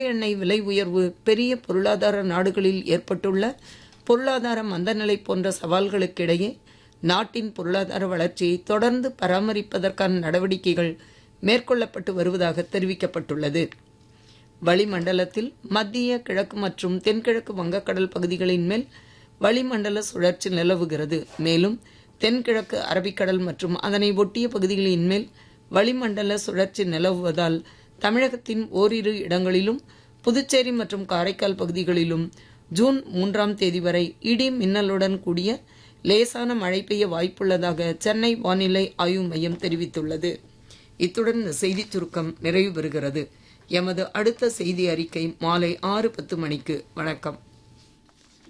எண்ணெய் விலை உயர்வு பெரிய பொருளாதார நாடுகளில் ஏற்பட்டுள்ள பொருளாதார மந்தநிலை போன்ற சவால்களுக்கிடையே நாட்டின் பொருளாதார வளர்ச்சியை தொடர்ந்து பராமரிப்பதற்கான நடவடிக்கைகள் மேற்கொள்ளப்பட்டு வருவதாக தெரிவிக்கப்பட்டுள்ளது வளிமண்டலத்தில் மத்திய கிழக்கு மற்றும் தென்கிழக்கு வங்கக்கடல் பகுதிகளின் மேல் வளிமண்டல சுழற்சி நிலவுகிறது மேலும் தென்கிழக்கு அரபிக்கடல் மற்றும் அதனை ஒட்டிய பகுதிகளின் மேல் வளிமண்டல சுழற்சி நிலவுவதால் தமிழகத்தின் ஓரிரு இடங்களிலும் புதுச்சேரி மற்றும் காரைக்கால் பகுதிகளிலும் ஜூன் மூன்றாம் தேதி வரை இடி மின்னலுடன் கூடிய லேசான மழை பெய்ய வாய்ப்புள்ளதாக சென்னை வானிலை ஆய்வு மையம் தெரிவித்துள்ளது இத்துடன் இந்த செய்திச் சுருக்கம் நிறைவு பெறுகிறது எமது அடுத்த செய்தி அறிக்கை மாலை ஆறு பத்து மணிக்கு வணக்கம்